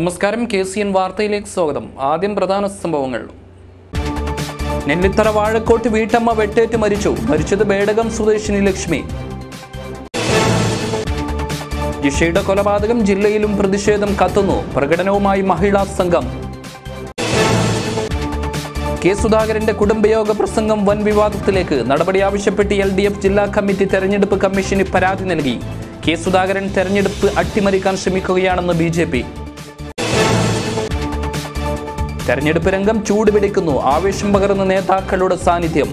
നമസ്കാരം K C N വാർത്തയിലേക്ക് സ്വാഗതം ആദ്യം പ്രധാന സംഭവങ്ങൾ നെല്ലിത്തറ വാഴക്കോട്ട് വീട്ടമ്മ വെട്ടേറ്റ് മരിച്ചു മരിച്ചത് ബേടകം സ്വദേശിനി ലക്ഷ്മി ജിഷയുടെ കൊലപാതകം ജില്ലയിലും പ്രതിഷേധം കത്തുന്നു പ്രകടനവുമായി മഹിളാ സംഘം കെ സുധാകരന്റെ കുടുംബയോഗ പ്രസംഗം വൻ വിവാദത്തിലേക്ക് നടപടി ആവശ്യപ്പെട്ട് എൽ ഡി എഫ് ജില്ലാ കമ്മിറ്റി തെരഞ്ഞെടുപ്പ് കമ്മീഷന് പരാതി നൽകി കെ സുധാകരൻ തെരഞ്ഞെടുപ്പ് അട്ടിമറിക്കാൻ ശ്രമിക്കുകയാണെന്ന് ബി ജെ പി തെരഞ്ഞെടുപ്പ് രംഗം ചൂടുപിടിക്കുന്നു ആവേശം പകർന്ന നേതാക്കളുടെ സാന്നിധ്യം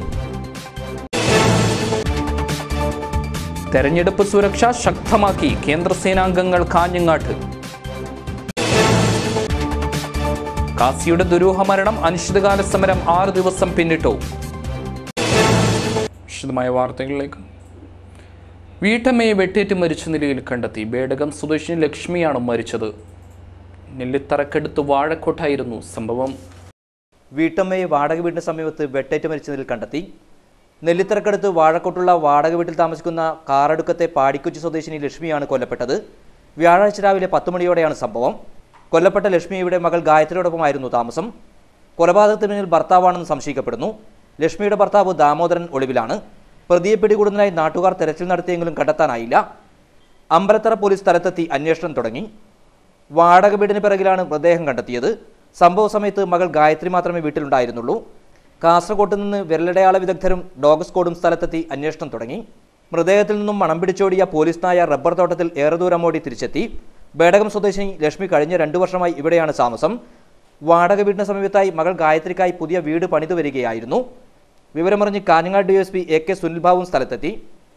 തെരഞ്ഞെടുപ്പ് സുരക്ഷ ശക്തമാക്കി കേന്ദ്ര സേനാംഗങ്ങൾ കാഞ്ഞങ്ങാട്ട് കാസിയുടെ ദുരൂഹമരണം അനിശ്ചിതകാല സമരം ആറ് ദിവസം പിന്നിട്ടു വിശദമായ വാർത്തകളിലേക്ക് വീട്ടമ്മയെ വെട്ടേറ്റ് മരിച്ച നിലയിൽ കണ്ടെത്തി ബേടകം സ്വദേശിനി ലക്ഷ്മിയാണ് മരിച്ചത് നെല്ലിത്തറക്കടുത്ത് വാഴക്കോട്ടായിരുന്നു സംഭവം വീട്ടമ്മയെ വാടക വീടിന് സമീപത്ത് വെട്ടേറ്റ് മരിച്ച നിലയിൽ കണ്ടെത്തി നെല്ലിത്തറക്കടുത്ത് വാഴക്കോട്ടുള്ള വാടക വീട്ടിൽ താമസിക്കുന്ന കാറടുക്കത്തെ പാടിക്കൊച്ചി സ്വദേശിനി ലക്ഷ്മിയാണ് കൊല്ലപ്പെട്ടത് വ്യാഴാഴ്ച രാവിലെ പത്ത് മണിയോടെയാണ് സംഭവം കൊല്ലപ്പെട്ട ലക്ഷ്മിയുടെ മകൾ ഗായത്രിയോടൊപ്പമായിരുന്നു താമസം കൊലപാതകത്തിന് പിന്നിൽ ഭർത്താവാണെന്ന് സംശയിക്കപ്പെടുന്നു ലക്ഷ്മിയുടെ ഭർത്താവ് ദാമോദരൻ ഒളിവിലാണ് പ്രതിയെ പിടികൂടുന്നതിനായി നാട്ടുകാർ തെരച്ചിൽ നടത്തിയെങ്കിലും കണ്ടെത്താനായില്ല അമ്പലത്തറ പോലീസ് സ്ഥലത്തെത്തി അന്വേഷണം തുടങ്ങി വാടക വീടിന് പിറകിലാണ് മൃതദേഹം കണ്ടെത്തിയത് സംഭവ സമയത്ത് മകൾ ഗായത്രി മാത്രമേ വീട്ടിലുണ്ടായിരുന്നുള്ളൂ കാസർകോട്ട് നിന്ന് വിരലടയാള വിദഗ്ധരും ഡോഗ് സ്ക്വാഡും സ്ഥലത്തെത്തി അന്വേഷണം തുടങ്ങി മൃതദേഹത്തിൽ നിന്നും മണം പിടിച്ചോടിയ പോലീസ് നായ റബ്ബർ തോട്ടത്തിൽ ഏറെ ദൂരം ഓടി തിരിച്ചെത്തി ബേടകം സ്വദേശിനി ലക്ഷ്മി കഴിഞ്ഞ രണ്ടു വർഷമായി ഇവിടെയാണ് താമസം വാടക വീടിന് സമീപത്തായി മകൾ ഗായത്രിക്കായി പുതിയ വീട് പണിതു വരികയായിരുന്നു വിവരമറിഞ്ഞ് Kanhangad D S P A K സുനിൽബാബുവും സ്ഥലത്തെത്തി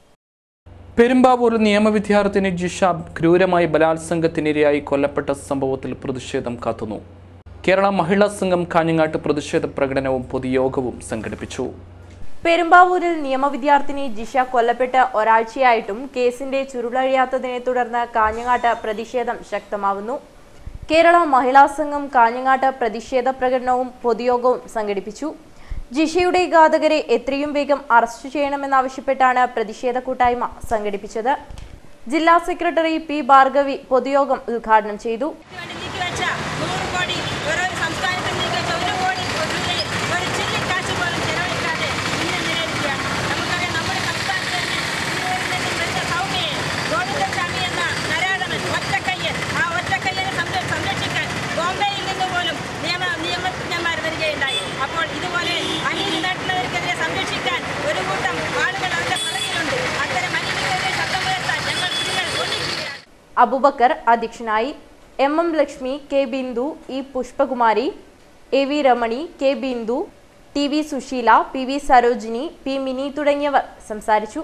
പെരുമ്പാവൂർ നിയമവിദ്യാർത്ഥിനി ജിഷ ക്രൂരമായി ബലാത്സംഗത്തിനിരയായി കൊല്ലപ്പെട്ട സംഭവത്തിൽ പ്രതിഷേധം കാത്തുന്നു കേരള മഹിളാ സംഘം കാഞ്ഞങ്ങാട്ട് പ്രതിഷേധ പ്രകടനവും പൊതുയോഗവും സംഘടിപ്പിച്ചു പെരുമ്പാവൂരിൽ നിയമവിദ്യാർത്ഥിനി ജിഷ കൊല്ലപ്പെട്ട് ഒരാഴ്ചയായിട്ടും കേസിന്റെ ചുരുളഴിയാത്തതിനെ തുടർന്ന് കാഞ്ഞങ്ങാട്ട് പ്രതിഷേധം ശക്തമാവുന്നു കേരള മഹിളാ സംഘം കാഞ്ഞങ്ങാട്ട് പ്രതിഷേധ പ്രകടനവും പൊതുയോഗവും സംഘടിപ്പിച്ചു ജിഷയുടെ ഘാതകരെ എത്രയും വേഗം അറസ്റ്റ് ചെയ്യണമെന്നാവശ്യപ്പെട്ടാണ് പ്രതിഷേധ കൂട്ടായ്മ സംഘടിപ്പിച്ചത് ജില്ലാ സെക്രട്ടറി പി ഭാർഗവി പൊതുയോഗം ഉദ്ഘാടനം ചെയ്തു വേണ്ടി നീക്കിവെച്ച നൂറ് കോടി ഓരോ സംസ്ഥാനത്തും നീക്കിവെച്ച ഒരു കോടി രൂപയിൽ ഒരു ചില്ലിക്കാശ് പോലും ചെലവഴിക്കാതെ ഇന്ന് നിലനിൽക്കുകയാണ് നമുക്കറിയാം നമ്മുടെ സംസ്ഥാനത്ത് തന്നെ തിരുവൂരിൽ നിന്നും മരിച്ച സൗമ്യയെ ഗോവിന്ദസ്വാമി എന്ന നരാധമൻ ഒറ്റക്കയ്യൻ ആ ഒറ്റക്കയ്യനെ സംര- സംരക്ഷിക്കാൻ ബോംബെയിൽ നിന്ന് പോലും നിയമ നിയമജ്ഞന്മാർ വരികയുണ്ടായി അപ്പോൾ ഇതുപോലെ അനീതി നടത്തുന്നവർക്കെതിരെ സംരക്ഷിക്കാൻ ഒരു കൂട്ടം ആളുകൾ അവരുടെ പുറകിലുണ്ട് അത്തരം അനീതിക്കെതിരെ ശബ്ദമുയർത്താൻ ഞങ്ങൾ നിങ്ങൾ ഒന്നിക്കുകയാണ് അബുബക്കർ അധ്യക്ഷനായി M M Lakshmi K Bindu E Pushpakumari A V Ramani K Bindu T V Susheela P V Sarojini P Mini തുടങ്ങിയവർ സംസാരിച്ചു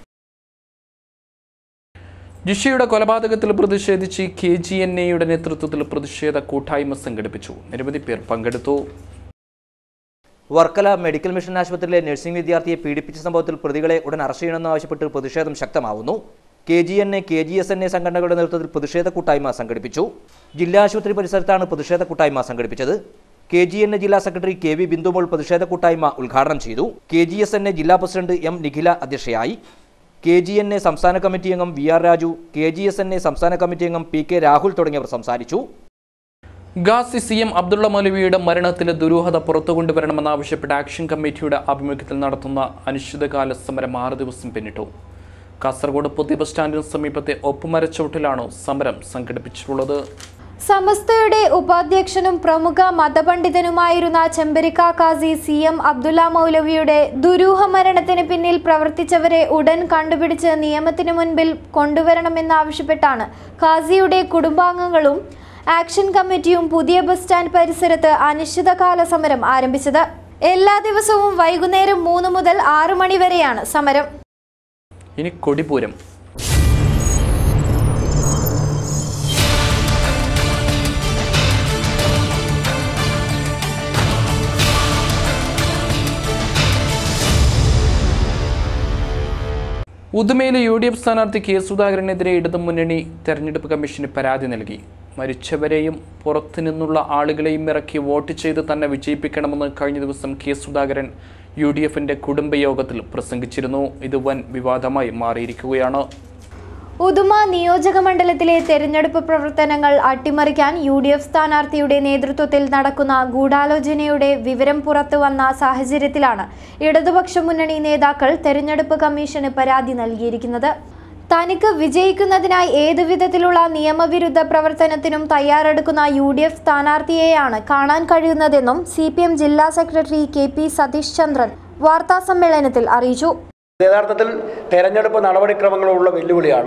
ജിഷയുടെ കൊലപാതകത്തിൽ പ്രതിഷേധിച്ച് കെ ജി എൻ എയുടെ നേതൃത്വത്തിൽ പ്രതിഷേധ കൂട്ടായ്മ സംഘടിപ്പിച്ചു നിരവധി പേർ പങ്കെടുത്തു വർക്കല മെഡിക്കൽ മിഷൻ ആശുപത്രിയിലെ നഴ്സിംഗ് വിദ്യാർത്ഥിയെ പീഡിപ്പിച്ച സംഭവത്തിൽ പ്രതികളെ ഉടൻ അറസ്റ്റ് ചെയ്യണമെന്ന് ആവശ്യപ്പെട്ട് പ്രതിഷേധം ശക്തമാവുന്നു K G N A K G S N A സംഘടനകളുടെ നേതൃത്വത്തിൽ പ്രതിഷേധ കൂട്ടായ്മ സംഘടിപ്പിച്ചു ജില്ലാ ആശുപത്രി പരിസരത്താണ് പ്രതിഷേധ കൂട്ടായ്മ സംഘടിപ്പിച്ചത് കെ ജി എൻ എ ജില്ലാ സെക്രട്ടറി കെ വി ബിന്ദുമോൾ പ്രതിഷേധ കൂട്ടായ്മ ഉദ്ഘാടനം ചെയ്തു K G S N A ജില്ലാ പ്രസിഡന്റ് എം നിഖില അധ്യക്ഷയായി കെ ജി എൻ എ സംസ്ഥാന കമ്മിറ്റി അംഗം V R Raju K G S N A സംസ്ഥാന കമ്മിറ്റി അംഗം പി കെ രാഹുൽ തുടങ്ങിയവർ സംസാരിച്ചു ഗാസി സി എം അബ്ദുള്ള മൗലവിയുടെ മരണത്തിലെ ദുരൂഹത പുറത്തു കൊണ്ടുവരണമെന്നാവശ്യപ്പെട്ട് ആക്ഷൻ കമ്മിറ്റിയുടെ ആഭിമുഖ്യത്തിൽ നടത്തുന്ന അനിശ്ചിതകാല സമരം ആറ് ദിവസം പിന്നിട്ടു കാസർഗോഡ് പുതിയ ബസ് സ്റ്റാൻഡിന് സമീപത്തെ ഒപ്പുമരച്ചോട്ടിലാണ് സമരം സംഘടിപ്പിച്ചിട്ടുള്ളത് സമസ്തയുടെ ഉപാധ്യക്ഷനും പ്രമുഖ മതപണ്ഡിതനുമായിരുന്ന ചെമ്പരിക്ക കാസി സി എം അബ്ദുല്ല മൗലവിയുടെ ദുരൂഹ മരണത്തിന് പിന്നിൽ പ്രവർത്തിച്ചവരെ ഉടൻ കണ്ടുപിടിച്ച് നിയമത്തിന് മുൻപിൽ കൊണ്ടുവരണമെന്നാവശ്യപ്പെട്ടാണ് കാസിയുടെ കുടുംബാംഗങ്ങളും ആക്ഷൻ കമ്മിറ്റിയും പുതിയ ബസ് സ്റ്റാൻഡ് പരിസരത്ത് അനിശ്ചിതകാല സമരം ആരംഭിച്ചത് എല്ലാ ദിവസവും വൈകുന്നേരം മൂന്ന് മുതൽ ആറ് മണി വരെയാണ് സമരം ഇനി കൊടിപൂരം ഉദുമയിലെ യു ഡി എഫ് സ്ഥാനാർത്ഥി കെ സുധാകരനെതിരെ ഇടതു മുന്നണി തെരഞ്ഞെടുപ്പ് കമ്മീഷന് പരാതി നൽകി മരിച്ചവരെയും പുറത്തു നിന്നുള്ള ആളുകളെയും ഇറക്കി വോട്ട് ചെയ്ത് തന്നെ വിജയിപ്പിക്കണമെന്ന് കഴിഞ്ഞ ദിവസം കെ സുധാകരൻ യു ഡി എഫിന്റെ കുടുംബയോഗത്തിൽ പ്രസംഗിച്ചിരുന്നു ഇത് വൻ വിവാദമായി മാറിയിരിക്കുകയാണ് ഉദുമ നിയോജക മണ്ഡലത്തിലെ തെരഞ്ഞെടുപ്പ് പ്രവർത്തനങ്ങൾ അട്ടിമറിക്കാൻ യു ഡി എഫ് സ്ഥാനാർത്ഥിയുടെ നേതൃത്വത്തിൽ നടക്കുന്ന ഗൂഢാലോചനയുടെ വിവരം പുറത്തു വന്ന സാഹചര്യത്തിലാണ് ഇടതുപക്ഷ മുന്നണി നേതാക്കൾ തെരഞ്ഞെടുപ്പ് കമ്മീഷന് പരാതി നൽകിയിരിക്കുന്നത് തനിക്ക് വിജയിക്കുന്നതിനായി ഏതു വിധത്തിലുള്ള നിയമവിരുദ്ധ പ്രവർത്തനത്തിനും തയ്യാറെടുക്കുന്ന യു ഡി എഫ് സ്ഥാനാർത്ഥിയെയാണ് കാണാൻ കഴിയുന്നതെന്നും സി പി എം ജില്ലാ secretary K P Satheesh Chandran വാർത്താസമ്മേളനത്തിൽ അറിയിച്ചു യഥാർത്ഥത്തിൽ തെരഞ്ഞെടുപ്പ് നടപടിക്രമങ്ങളോടുള്ള വെല്ലുവിളിയാണ്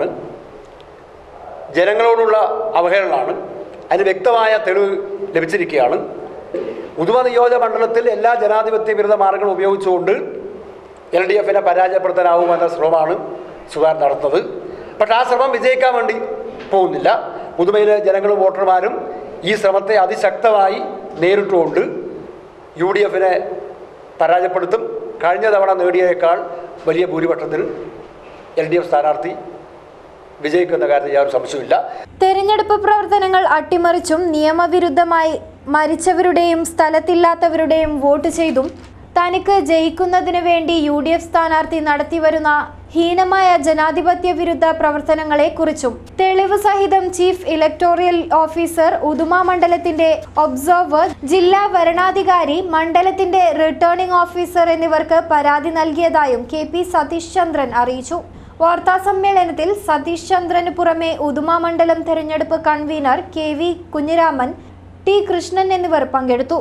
ജനങ്ങളോടുള്ള അവഹേളനമാണ് അതിന് വ്യക്തമായ തെളിവ് ലഭിച്ചിരിക്കുകയാണ് ഉദുമ നിയോജക മണ്ഡലത്തിൽ എല്ലാ ജനാധിപത്യ വിരുദ്ധ മാർഗങ്ങളും ഉപയോഗിച്ചുകൊണ്ട് എൽ ഡി എഫിനെ പരാജയപ്പെടുത്താനാവുമെന്ന ശ്രമമാണ് സുധാർ നടത്തുന്നത് പക്ഷേ ആ ശ്രമം വിജയിക്കാൻ വേണ്ടി പോകുന്നില്ല പുതുമയിലെ ജനങ്ങളും വോട്ടർമാരും ഈ ശ്രമത്തെ അതിശക്തമായി നേരിട്ടുകൊണ്ട് യു ഡി എഫിനെ പരാജയപ്പെടുത്തും കഴിഞ്ഞ തവണ നേടിയേക്കാൾ വലിയ ഭൂരിപക്ഷത്തിൽ എൽ ഡി എഫ് സ്ഥാനാർത്ഥി വിജയിക്കുന്ന കാര്യത്തിൽ യാതൊരു സംശയമില്ല തെരഞ്ഞെടുപ്പ് പ്രവർത്തനങ്ങൾ അട്ടിമറിച്ചും നിയമവിരുദ്ധമായി മരിച്ചവരുടെയും സ്ഥലത്തില്ലാത്തവരുടെയും വോട്ട് ചെയ്തും തനിക്ക് ജയിക്കുന്നതിന് വേണ്ടി യു ഡി എഫ് സ്ഥാനാർത്ഥി നടത്തിവരുന്ന ഹീനമായ ജനാധിപത്യ വിരുദ്ധ പ്രവർത്തനങ്ങളെ കുറിച്ചും തെളിവ് സഹിതം ചീഫ് ഇലക്ടോറിയൽ ഓഫീസർ ഉദുമ മണ്ഡലത്തിന്റെ ഒബ്സർവർ ജില്ലാ വരണാധികാരി മണ്ഡലത്തിന്റെ റിട്ടേണിംഗ് ഓഫീസർ എന്നിവർക്ക് പരാതി നൽകിയതായും കെ പി സതീഷ് ചന്ദ്രൻ അറിയിച്ചു വാർത്താ സമ്മേളനത്തിൽ സതീഷ് ചന്ദ്രന് പുറമെ ഉദുമ മണ്ഡലം തെരഞ്ഞെടുപ്പ് convener K V Kunhiraman T Krishnan എന്നിവർ പങ്കെടുത്തു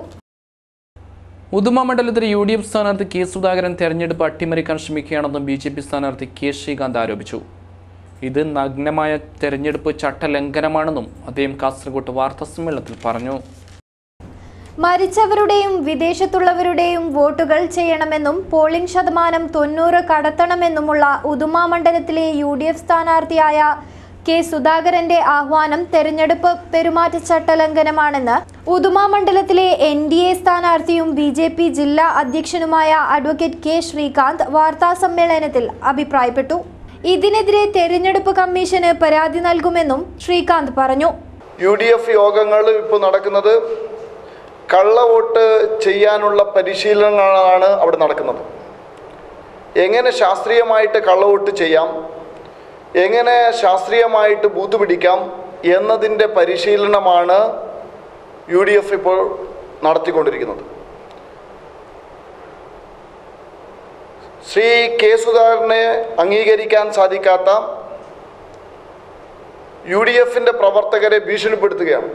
ഉദുമ മണ്ഡലത്തിൽ യു ഡി എഫ് സ്ഥാനാർത്ഥി കെ സുധാകരൻ തെരഞ്ഞെടുപ്പ് അട്ടിമറിക്കാൻ ശ്രമിക്കുകയാണെന്നും ബി ജെ പി സ്ഥാനാർത്ഥി കെ ശ്രീകാന്ത് ആരോപിച്ചു ഇത് നഗ്നമായ തെരഞ്ഞെടുപ്പ് ചട്ടലംഘനമാണെന്നും അദ്ദേഹം കാസർഗോഡ് വാർത്താസമ്മേളനത്തിൽ പറഞ്ഞു മരിച്ചവരുടെയും വിദേശത്തുള്ളവരുടെയും വോട്ടുകൾ ചെയ്യണമെന്നും പോളിംഗ് ശതമാനം തൊണ്ണൂറ് കടത്തണമെന്നുമുള്ള ഉദുമ മണ്ഡലത്തിലെ യു ഡി എഫ് സ്ഥാനാർത്ഥിയായ കെ സുധാകരന്റെ ആഹ്വാനം തെരഞ്ഞെടുപ്പ് പെരുമാറ്റച്ചട്ട ലംഘനമാണെന്ന് ഉദുമ മണ്ഡലത്തിലെ എൻ ഡി എ സ്ഥാനാർത്ഥിയും ബി ജെ പി ജില്ലാ അധ്യക്ഷനുമായ അഡ്വക്കേറ്റ് കെ ശ്രീകാന്ത് വാർത്താ സമ്മേളനത്തിൽ അഭിപ്രായപ്പെട്ടു ഇതിനെതിരെ തെരഞ്ഞെടുപ്പ് കമ്മീഷന് പരാതി നൽകുമെന്നും ശ്രീകാന്ത് പറഞ്ഞു യു ഡി എഫ് യോഗങ്ങൾ ഇപ്പോൾ നടക്കുന്നത് കള്ളവോട്ട് ചെയ്യാനുള്ള പരിശീലനങ്ങളാണ് അവിടെ നടക്കുന്നത് എങ്ങനെ ശാസ്ത്രീയമായിട്ട് കള്ളവോട്ട് ചെയ്യാം എങ്ങനെ ശാസ്ത്രീയമായിട്ട് ബൂത്ത് പിടിക്കാം എന്നതിൻ്റെ പരിശീലനമാണ് യു ഡി എഫ് ഇപ്പോൾ നടത്തിക്കൊണ്ടിരിക്കുന്നത് ശ്രീ കെ സുധാകരനെ അംഗീകരിക്കാൻ സാധിക്കാത്ത യു ഡി എഫിൻ്റെ പ്രവർത്തകരെ ഭീഷണിപ്പെടുത്തുകയാണ്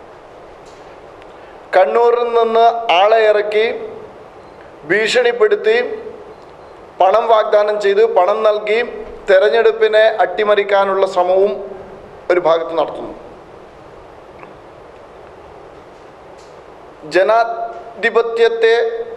കണ്ണൂരിൽ നിന്ന് ആളെ ഇറക്കി ഭീഷണിപ്പെടുത്തി പണം വാഗ്ദാനം ചെയ്ത് പണം നൽകി തെരഞ്ഞെടുപ്പിനെ അട്ടിമറിക്കാനുള്ള ശ്രമവും ഒരു ഭാഗത്ത് നടത്തുന്നു ജനാധിപത്യത്തെ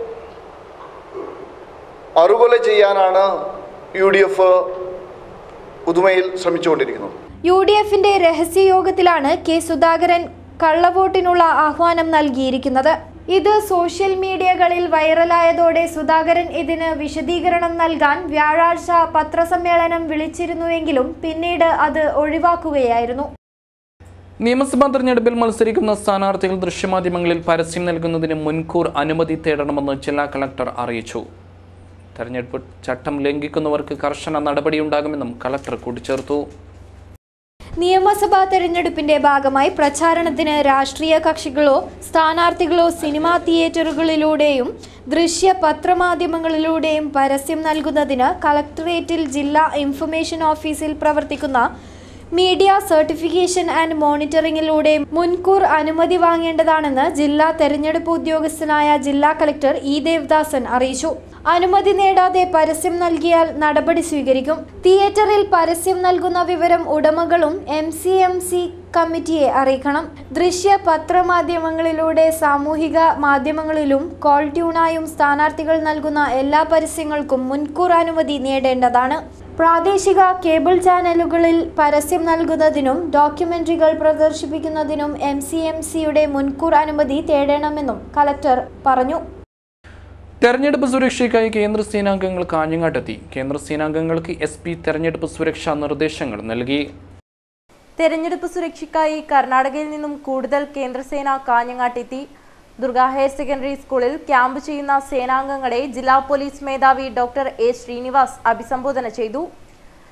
അറുകൊല ചെയ്യാനാണ് യു ഡി എഫ് ഉദുമയിൽ ശ്രമിച്ചുകൊണ്ടിരിക്കുന്നത് യു ഡി എഫിന്റെ രഹസ്യയോഗത്തിലാണ് കെ സുധാകരൻ കള്ളവോട്ടിനുള്ള ആഹ്വാനം നൽകിയിരിക്കുന്നത് ഇത് സോഷ്യൽ മീഡിയകളിൽ വൈറലായതോടെ സുധാകരൻ ഇതിന് വിശദീകരണം നൽകാൻ വ്യാഴാഴ്ച പത്രസമ്മേളനം വിളിച്ചിരുന്നുവെങ്കിലും പിന്നീട് അത് ഒഴിവാക്കുകയായിരുന്നു നിയമസഭാ തെരഞ്ഞെടുപ്പിൽ മത്സരിക്കുന്ന സ്ഥാനാർത്ഥികൾ ദൃശ്യമാധ്യമങ്ങളിൽ പരസ്യം നൽകുന്നതിന് മുൻകൂർ അനുമതി തേടണമെന്ന് ജില്ലാ കളക്ടർ അറിയിച്ചു തെരഞ്ഞെടുപ്പ് ചട്ടം ലംഘിക്കുന്നവർക്ക് കർശന നടപടിയുണ്ടാകുമെന്നും കളക്ടർ കൂട്ടിച്ചേർത്തു നിയമസഭാ തെരഞ്ഞെടുപ്പിന്റെ ഭാഗമായി പ്രചാരണത്തിന് രാഷ്ട്രീയ കക്ഷികളോ സ്ഥാനാർത്ഥികളോ സിനിമാ തിയേറ്ററുകളിലൂടെയും ദൃശ്യ പത്രമാധ്യമങ്ങളിലൂടെയും പരസ്യം നൽകുന്നതിന് കളക്ടറേറ്റിൽ ജില്ലാ ഇൻഫർമേഷൻ ഓഫീസിൽ പ്രവർത്തിക്കുന്ന മീഡിയ സർട്ടിഫിക്കേഷൻ ആൻഡ് മോണിറ്ററിംഗിലൂടെ മുൻകൂർ അനുമതി വാങ്ങേണ്ടതാണെന്ന് ജില്ലാ തെരഞ്ഞെടുപ്പ് ഉദ്യോഗസ്ഥനായ ജില്ലാ കളക്ടർ ഇ ദേവദാസൻ അറിയിച്ചു അനുമതി നേടാതെ പരസ്യം നൽകിയാൽ നടപടി സ്വീകരിക്കും തിയേറ്ററിൽ പരസ്യം നൽകുന്ന വിവരം ഉടമകളും എം സി എം സി കമ്മിറ്റിയെ അറിയിക്കണം ദൃശ്യ പത്രമാധ്യമങ്ങളിലൂടെ സാമൂഹിക മാധ്യമങ്ങളിലും കോൾ ട്യൂണായും സ്ഥാനാർത്ഥികൾ നൽകുന്ന എല്ലാ പരസ്യങ്ങൾക്കും മുൻകൂർ അനുമതി നേടേണ്ടതാണ് പ്രാദേശിക കേബിൾ ചാനലുകളിൽ പരസ്യം നൽകുന്നതിനും ഡോക്യുമെന്ററികൾ പ്രദർശിപ്പിക്കുന്നതിനും എം സി എം സിയുടെ മുൻകൂർ അനുമതി തേടണമെന്നും കലക്ടർ പറഞ്ഞു തെരഞ്ഞെടുപ്പ് സുരക്ഷയ്ക്കായി കേന്ദ്ര സേനാംഗങ്ങൾ കാഞ്ഞങ്ങാട്ടെത്തി കേന്ദ്ര സേനാംഗങ്ങൾക്ക് എസ് പി തെരഞ്ഞെടുപ്പ് സുരക്ഷാ നിർദ്ദേശങ്ങൾ നൽകി തെരഞ്ഞെടുപ്പ് സുരക്ഷയ്ക്കായി കർണാടകയിൽ നിന്നും കൂടുതൽ കേന്ദ്രസേന കാഞ്ഞങ്ങാട്ടെത്തി ദുർഗ ഹയർ സെക്കൻഡറി സ്കൂളിൽ ക്യാമ്പ് ചെയ്യുന്ന സേനാംഗങ്ങളെ ജില്ലാ പോലീസ് മേധാവി ഡോക്ടർ എ ശ്രീനിവാസ് അഭിസംബോധന ചെയ്തു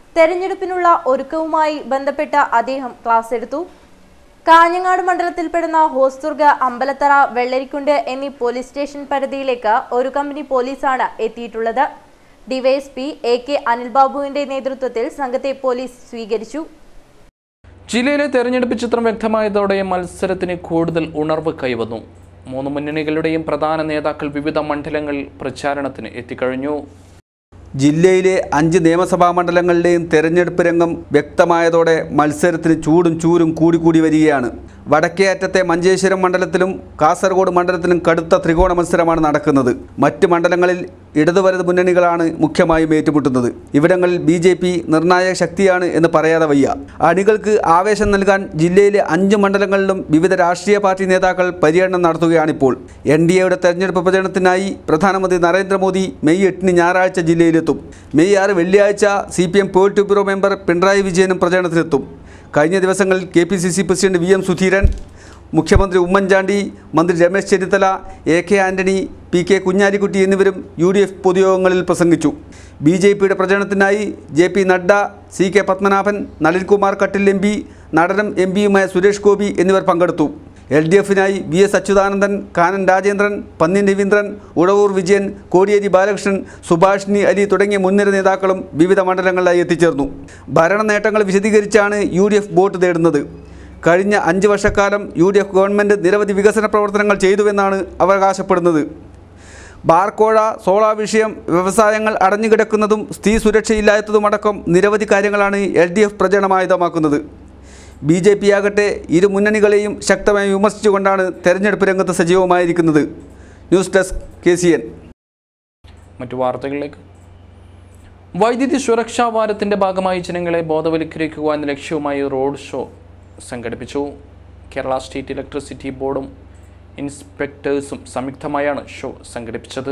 തെരഞ്ഞെടുപ്പിനുള്ള ഒരുക്കവുമായി ബന്ധപ്പെട്ട അദ്ദേഹം ക്ലാസ് എടുത്തു കാഞ്ഞങ്ങാട് മണ്ഡലത്തിൽപ്പെടുന്ന ഹോസ്ദുർഗ അമ്പലത്തറ വെള്ളരിക്കുണ്ട് എന്നീ പോലീസ് സ്റ്റേഷൻ പരിധിയിലേക്ക് ഒരു കമ്പനി പോലീസാണ് എത്തിയിട്ടുള്ളത് ഡിവൈഎസ്പി എ കെ അനിൽബാബുവിന്റെ നേതൃത്വത്തിൽ സംഘത്തെ പോലീസ് സ്വീകരിച്ചു ജില്ലയിലെ തെരഞ്ഞെടുപ്പ് ചിത്രം വ്യക്തമായതോടെ മത്സരത്തിന് കൂടുതൽ ഉണർവ് കൈവന്നു മൂന്ന് മുന്നണികളുടെയും പ്രധാന നേതാക്കൾ വിവിധ മണ്ഡലങ്ങളിൽ പ്രചാരണത്തിന് എത്തിക്കഴിഞ്ഞു ജില്ലയിലെ അഞ്ച് നിയമസഭാ മണ്ഡലങ്ങളിലെയും തെരഞ്ഞെടുപ്പ് രംഗം വ്യക്തമായതോടെ മത്സരത്തിന് ചൂടും ചൂരും കൂടിക്കൂടി വരികയാണ് വടക്കേ അറ്റത്തെ മഞ്ചേശ്വരം മണ്ഡലത്തിലും കാസർഗോഡ് മണ്ഡലത്തിലും കടുത്ത ത്രികോണ മത്സരമാണ് നടക്കുന്നത് മറ്റ് മണ്ഡലങ്ങളിൽ ഇടതുവലത് മുന്നണികളാണ് മുഖ്യമായും ഏറ്റുമുട്ടുന്നത് ഇവിടങ്ങളിൽ ബി ജെ പി നിർണായക ശക്തിയാണ് എന്ന് പറയാതെ വയ്യ അണികൾക്ക് ആവേശം നൽകാൻ ജില്ലയിലെ അഞ്ച് മണ്ഡലങ്ങളിലും വിവിധ രാഷ്ട്രീയ പാർട്ടി നേതാക്കൾ പര്യടനം നടത്തുകയാണിപ്പോൾ എൻ ഡി എയുടെ തെരഞ്ഞെടുപ്പ് പ്രചരണത്തിനായി പ്രധാനമന്ത്രി നരേന്ദ്രമോദി മെയ് എട്ടിന് ഞായറാഴ്ച ജില്ലയിലെത്തും മെയ് ആറ് വെള്ളിയാഴ്ച C P M polit bureau member Pinarayi വിജയനും പ്രചരണത്തിനെത്തും കഴിഞ്ഞ ദിവസങ്ങളിൽ K P C C president V M Sudheeran മുഖ്യമന്ത്രി ഉമ്മൻചാണ്ടി മന്ത്രി Ramesh Chennithala A K Antony P K Kunhalikutty എന്നിവരും യു ഡി എഫ് പൊതുയോഗങ്ങളിൽ പ്രസംഗിച്ചു ബി ജെ പിയുടെ പ്രചരണത്തിനായി J P Nadda C K Padmanabhan Nalinkumar Kateel M P നടനും എം പിയുമായ സുരേഷ് ഗോപി എന്നിവർ പങ്കെടുത്തു എൽ ഡി എഫിനായി വി എസ് അച്യുതാനന്ദൻ കാനൻ രാജേന്ദ്രൻ പന്ന്യൻ രവീന്ദ്രൻ ഉഴവൂർ വിജയൻ കോടിയേരി ബാലകൃഷ്ണൻ സുഭാഷിണി അലി തുടങ്ങിയ മുൻനിര നേതാക്കളും വിവിധ മണ്ഡലങ്ങളിലായി എത്തിച്ചേർന്നു ഭരണ നേട്ടങ്ങൾ വിശദീകരിച്ചാണ് യു ഡി എഫ് വോട്ട് തേടുന്നത് കഴിഞ്ഞ അഞ്ച് വർഷക്കാലം യു ഡി എഫ് ഗവൺമെൻറ് നിരവധി വികസന പ്രവർത്തനങ്ങൾ ചെയ്തുവെന്നാണ് അവകാശപ്പെടുന്നത് ബാർക്കോഴ സോളാർ വിഷയം വ്യവസായങ്ങൾ അടഞ്ഞുകിടക്കുന്നതും സ്ത്രീ സുരക്ഷയില്ലാത്തതുമടക്കം നിരവധി കാര്യങ്ങളാണ് എൽ ഡി എഫ് പ്രചരണമായുധമാക്കുന്നത് ബി ജെ പി ആകട്ടെ ഇരു മുന്നണികളെയും ശക്തമായി വിമർശിച്ചുകൊണ്ടാണ് തെരഞ്ഞെടുപ്പ് രംഗത്ത് സജീവമായിരിക്കുന്നത് news desk K C N മറ്റു വാർത്തകളിലേക്ക് വൈദ്യുതി സുരക്ഷാ വാരത്തിന്റെ ഭാഗമായി ജനങ്ങളെ ബോധവൽക്കരിക്കുക എന്ന ലക്ഷ്യവുമായി റോഡ് ഷോ സംഘടിപ്പിച്ചു കേരള സ്റ്റേറ്റ് ഇലക്ട്രിസിറ്റി ബോർഡും ഇൻസ്പെക്ടേഴ്സും സംയുക്തമായാണ് ഷോ സംഘടിപ്പിച്ചത്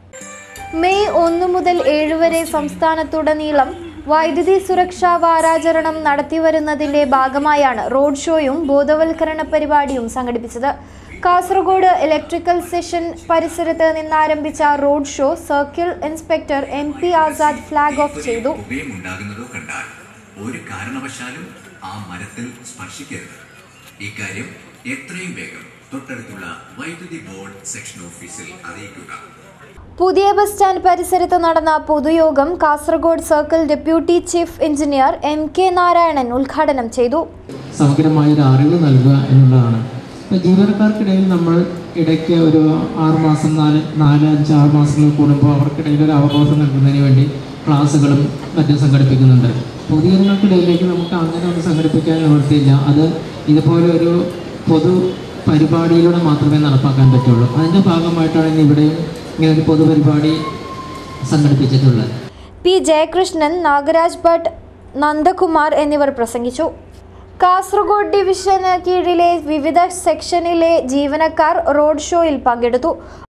മെയ് ഒന്ന് മുതൽ ഏഴ് വരെ സംസ്ഥാനത്തുടനീളം വൈദ്യുതി സുരക്ഷാ വാരാചരണം നടത്തിവരുന്നതിന്റെ ഭാഗമായാണ് റോഡ് ഷോയും ബോധവൽക്കരണ പരിപാടിയും സംഘടിപ്പിച്ചത് കാസർഗോഡ് ഇലക്ട്രിക്കൽ സെഷൻ പരിസരത്ത് നിന്നാരംഭിച്ച road show circle inspector M P Azad flag off ചെയ്തു പുകയുണ്ടാകുന്നതോ കണ്ടാൽ ഒരു കാരണവശാലും ആ മരത്തിൽ സ്പർശിക്കരുത് ഇക്കാര്യം എത്രയും വേഗം തൊട്ടടുത്തുള്ള വൈദ്യുതി ബോർഡ് സെക്ഷൻ ഓഫീസിൽ അറിയിക്കുക പുതിയ ബസ് സ്റ്റാൻഡ് പരിസരത്ത് നടന്ന പൊതുയോഗം Kasaragod circle deputy chief engineer M K Narayanan ഉദ്ഘാടനം ചെയ്തു സമഗ്രമായ ഒരു അറിവ് നൽകുക എന്നുള്ളതാണ് ഇപ്പോൾ ജീവനക്കാർക്കിടയിൽ നമ്മൾ ഇടയ്ക്ക് ഒരു ആറ് മാസം നാല് നാല് അഞ്ച് ആറ് മാസങ്ങൾ കൂടുമ്പോൾ അവർക്കിടയിൽ ഒരു അവബോധം നൽകുന്നതിന് വേണ്ടി ക്ലാസ്സുകളും മറ്റും സംഘടിപ്പിക്കുന്നുണ്ട് പൊതുജനങ്ങൾക്കിടയിലേക്ക് നമുക്ക് അങ്ങനെ ഒന്ന് സംഘടിപ്പിക്കാൻ നിവൃത്തിയില്ല അത് ഇതുപോലെ ഒരു പൊതു പരിപാടിയിലൂടെ മാത്രമേ നടപ്പാക്കാൻ പറ്റുള്ളൂ അതിൻ്റെ ഭാഗമായിട്ടാണ് ഇന്ന് ഇവിടെയും ഇങ്ങനെ ഒരു പൊതുപരിപാടി സംഘടിപ്പിച്ചിട്ടുള്ളത് പി ജയകൃഷ്ണൻ നാഗരാജ് ഭട്ട് നന്ദകുമാർ എന്നിവർ പ്രസംഗിച്ചു കാസർഗോഡ് ഡിവിഷന് കീഴിലെ വിവിധ സെക്ഷനിലെ ജീവനക്കാർ റോഡ് ഷോയിൽ പങ്കെടുത്തു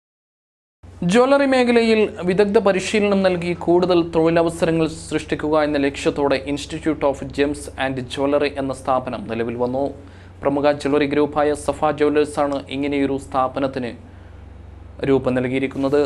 ജ്വല്ലറി മേഖലയിൽ വിദഗ്ധ പരിശീലനം നൽകി കൂടുതൽ തൊഴിലവസരങ്ങൾ സൃഷ്ടിക്കുക എന്ന ലക്ഷ്യത്തോടെ institute of gems and jewellery എന്ന സ്ഥാപനം നിലവിൽ വന്നു പ്രമുഖ ജ്വല്ലറി ഗ്രൂപ്പായ സഫ ജ്വല്ലേഴ്സാണ് ഇങ്ങനെയൊരു സ്ഥാപനത്തിന് രൂപം നൽകിയിരിക്കുന്നത്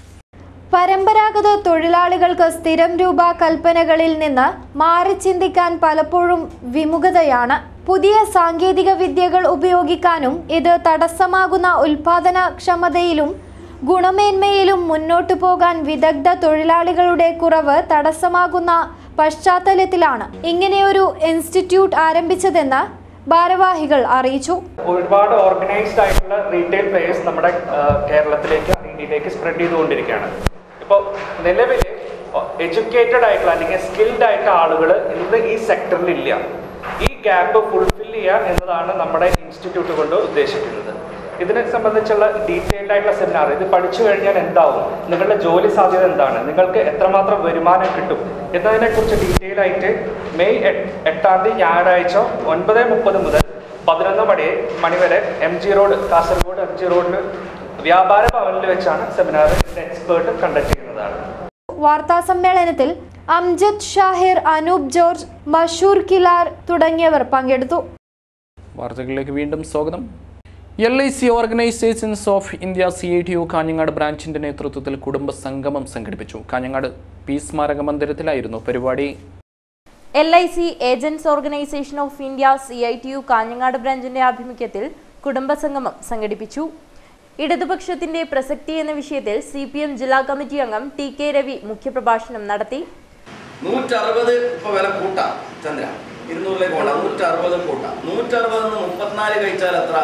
പരമ്പരാഗത തൊഴിലാളികൾക്ക് സ്ഥിരം രൂപ കൽപ്പനകളിൽ നിന്ന് മാറി ചിന്തിക്കാൻ പലപ്പോഴും വിമുഖതയാണ് പുതിയ സാങ്കേതിക വിദ്യകൾ ഉപയോഗിക്കാനും ഇത് തടസ്സമാകുന്ന ഉൽപാദനക്ഷമതയിലും ഗുണമേന്മയിലും മുന്നോട്ടു പോകാൻ വിദഗ്ധ തൊഴിലാളികളുടെ കുറവ് തടസ്സമാകുന്ന പശ്ചാത്തലത്തിലാണ് ഇങ്ങനെയൊരു ഇൻസ്റ്റിറ്റ്യൂട്ട് ആരംഭിച്ചതെന്ന് ഭാരവാഹികൾ അറിയിച്ചു ഒരുപാട് ഓർഗനൈസ്ഡ് ആയിട്ടുള്ള റീറ്റെയിൽ പ്ലേയേഴ്സ് നമ്മുടെ ആ, കേരളത്തിലേക്ക് ഇന്ത്യയിലേക്ക് സ്പ്രെഡ് ചെയ്തുകൊണ്ടിരിക്കുകയാണ് ഇപ്പോൾ നിലവിൽ എഡ്യൂക്കേറ്റഡ് ആയിട്ടുള്ള അല്ലെങ്കിൽ സ്കിൽഡ് ആയിട്ടുള്ള ആളുകൾ ഇന്ന് ഈ സെക്ടറിൽ ഇല്ല ഈ ഗ്യാപ്പ് ഫുൾഫിൽ ചെയ്യുക എന്നതാണ് നമ്മുടെ ഇൻസ്റ്റിറ്റ്യൂട്ട് കൊണ്ട് ഉദ്ദേശിക്കുന്നത് ഇതിനെ സംബന്ധിച്ചുള്ള ഡീറ്റെയിൽഡ് ആയിട്ടുള്ള സെമിനാർ ഇത് പഠിച്ചു കഴിഞ്ഞാൽ എന്താവും നിങ്ങളുടെ ജോലി സാധ്യത എന്താണ് നിങ്ങൾക്ക് എത്രമാത്രം വരുമാനം കിട്ടും എന്നതിനെക്കുറിച്ച് ഡീറ്റെയിൽ ആയിട്ട് മെയ് എട്ട് എട്ടാം തീയതി ഞായറാഴ്ച ഒൻപത് മുപ്പത് മുതൽ പതിനൊന്ന് മണി മണി വരെ M G road Kasaragod M G റോഡിൽ വ്യാപാര ഭവനിൽ വെച്ചാണ് സെമിനാർ എക്സ്പേർട്ട് കണ്ടക്ട് ചെയ്യുന്നതാണ് വാർത്താ സമ്മേളനത്തിൽ അംജദ് ഷാഹിർ അനൂപ് ജോർജ് മഷൂർ കിലാർ തുടങ്ങിയവർ പങ്കെടുത്തു വാർത്തകളിലേക്ക് വീണ്ടും സ്വാഗതം L I C organisations of India C I T U Kanhangad ബ്രാഞ്ചിന്റെ നേതൃത്വത്തിൽ കുടുംബ സംഗമം സംഘടിപ്പിച്ചു കാഞ്ഞങ്ങാട് പി സ്മാരക മന്ദിരത്തിലായിരുന്നു പരിപാടി L I C agents organisation of India C I T U Kanhangad ബ്രാഞ്ചിന്റെ ആഭിമുഖ്യത്തിൽ കുടുംബസംഗമം സംഘടിപ്പിച്ചു ഇടതുപക്ഷത്തിന്റെ പ്രസക്തി എന്ന വിഷയത്തിൽ സി പി എം ജില്ലാ കമ്മിറ്റി അംഗം ടി കെ രവി മുഖ്യപ്രഭാഷണം നടത്തി നൂറ്ററുപത് ഇപ്പൊ വില കൂട്ടാം ചന്ദ്ര ഇരുന്നൂറിലേക്ക് പോകണ്ട നൂറ്ററുപത് കൂട്ടാം നൂറ്ററുപത് മുപ്പത്തിനാല് കഴിച്ചാൽ എത്ര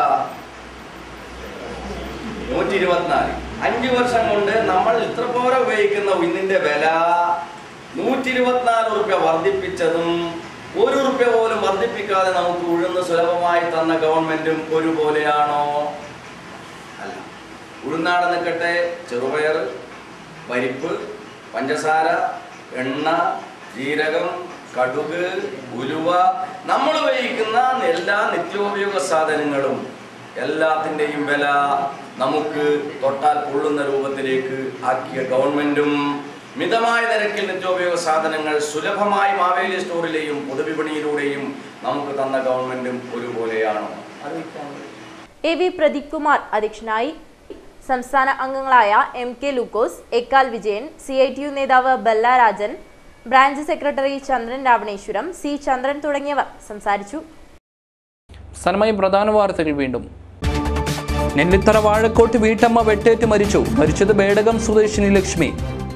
നൂറ്റി ഇരുപത്തിനാല് അഞ്ചു വർഷം കൊണ്ട് നമ്മൾ ഇത്ര പോലെ ഉപയോഗിക്കുന്ന ഇന്നിന്റെ വില നൂറ്റി ഇരുപത്തിനാല് റുപ്യ വർദ്ധിപ്പിച്ചതും ഒരു റുപ്യ പോലും വർദ്ധിപ്പിക്കാതെ നമുക്ക് ഉഴുന്ന് സുലഭമായി തന്ന ഗവൺമെന്റും ഒരുപോലെയാണോ അല്ല ഉഴുന്നാട നിൽക്കട്ടെ ചെറുപയർ പരിപ്പ് പഞ്ചസാര എണ്ണ ജീരകം കടുക് ഉലുവ നമ്മൾ ഉപയോഗിക്കുന്ന എല്ലാ നിത്യോപയോഗ സാധനങ്ങളും എല്ലാത്തിൻ്റെയും വില നമുക്ക് തൊട്ടാൽ പൊള്ളുന്ന രൂപത്തിലേക്ക് ആക്കിയ ഗവൺമെന്റും മിതമായ നിരക്കിൽ നിത്യോപയോഗ സാധനങ്ങൾ സുലഭമായി മാവേലി സ്റ്റോറിലെയും പൊതുവിപണിയിലൂടെയും നമുക്ക് തന്ന ഗവൺമെന്റും ഒരുപോലെയാണോ അറിയിക്കാമോ എ വി പ്രദീപ് കുമാർ അധ്യക്ഷനായി സംസ്ഥാന അംഗങ്ങളായ എം കെ ലൂക്കോസ് എക്കാൽ Vijayan C I T U നേതാവ് Balla Rajan branch secretary Chandran Ravaneshwaram C Chandran തുടങ്ങിയവർ സംസാരിച്ചു സനമയം പ്രധാന വാർത്തകൾ വീണ്ടും നെല്ലിത്തറ വാഴക്കോട്ട് വീട്ടമ്മ വെട്ടേറ്റ് മരിച്ചു മരിച്ചത് ബേടകം സ്വദേശിനി ലക്ഷ്മി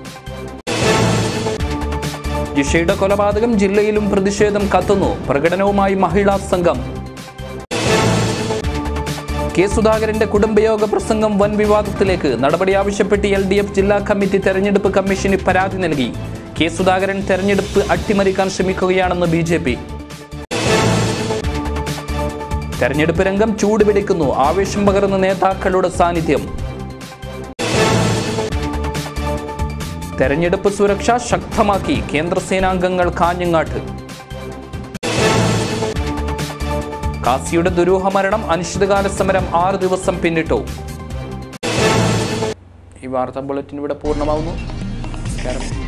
ജിഷയുടെ കൊലപാതകം ജില്ലയിലും പ്രതിഷേധം കത്തുന്നു പ്രകടനവുമായി മഹിളാ സംഘം കെ സുധാകരന്റെ കുടുംബയോഗ പ്രസംഗം വൻ വിവാദത്തിലേക്ക് നടപടി ആവശ്യപ്പെട്ട് എൽ ഡി എഫ് ജില്ലാ കമ്മിറ്റി തെരഞ്ഞെടുപ്പ് കമ്മീഷന് പരാതി നൽകി കെ സുധാകരൻ തെരഞ്ഞെടുപ്പ് അട്ടിമറിക്കാൻ ശ്രമിക്കുകയാണെന്ന് ബി ജെ പി തെരഞ്ഞെടുപ്പ് രംഗം ചൂടുപിടിക്കുന്നു ആവേശം പകർന്ന നേതാക്കളുടെ സാന്നിധ്യം തെരഞ്ഞെടുപ്പ് സുരക്ഷ ശക്തമാക്കി കേന്ദ്ര സേനാംഗങ്ങൾ കാഞ്ഞങ്ങാട്ട് കാസിയുടെ ദുരൂഹ മരണം അനിശ്ചിതകാല സമരം ആറ് ദിവസം പിന്നിട്ടു ഈ വാർത്താ ബുള്ളറ്റിൻ ഇവിടെ പൂർണ്ണമാവുന്നു നമസ്കാരം